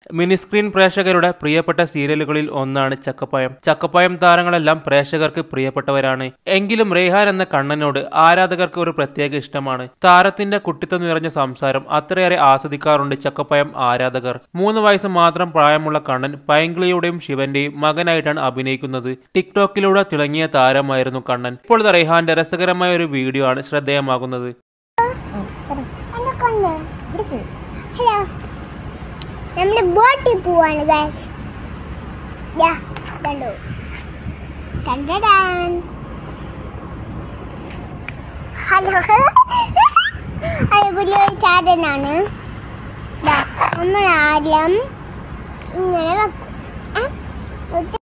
Mini screen പ്രേക്ഷകരുടെ പ്രിയപ്പെട്ട സീരിയലുകളിൽ ഒന്നാണ് ചക്കപ്പായം ചക്കപ്പായം താരങ്ങളെല്ലാം പ്രേക്ഷകർക്ക് പ്രിയപ്പെട്ടവരാണ് എങ്കിലും റേഹാൻ എന്ന കണ്ണനോട് ആരാധകർക്ക് ഒരു പ്രത്യേക ഇഷ്ടമാണ് താരത്തിന്റെ കുട്ടിത്തം നിറഞ്ഞ സംസാരം അത്രയേറെ ആസ്വദിക്കാറുണ്ട് ചക്കപ്പായം ആരാധകർ മൂന്ന് വയസ്സ് മാത്രം പ്രായമുള്ള കണ്ണൻ പൈങ്കിളിയുടെയും ശിവന്റെയും മകനായിട്ടാണ് അഭിനയിക്കുന്നത് ടിക്ടോക്കിലൂടെ തിളങ്ങിയ താരമായിരുന്നു കണ്ണൻ ഇപ്പോൾ ദാ റെയ്ഹാന്റെ രസകരമായ ഒരു വീഡിയോ ആണ് ശ്രദ്ധേയമാകുന്നത് എന്നെ കൊണ്ട് ഹലോ നമ്മൾ ബോട്ടിൽ പോവാണ് ഗൈസ് യാ കണ്ടു കണ്ടടാൻ ഹലോ അത് പുതിയൊരു സാധനമാണ് നമ്മൾ ആദ്യം ഇങ്ങനെ വെക്കും ഏ? എന്നിട്ട്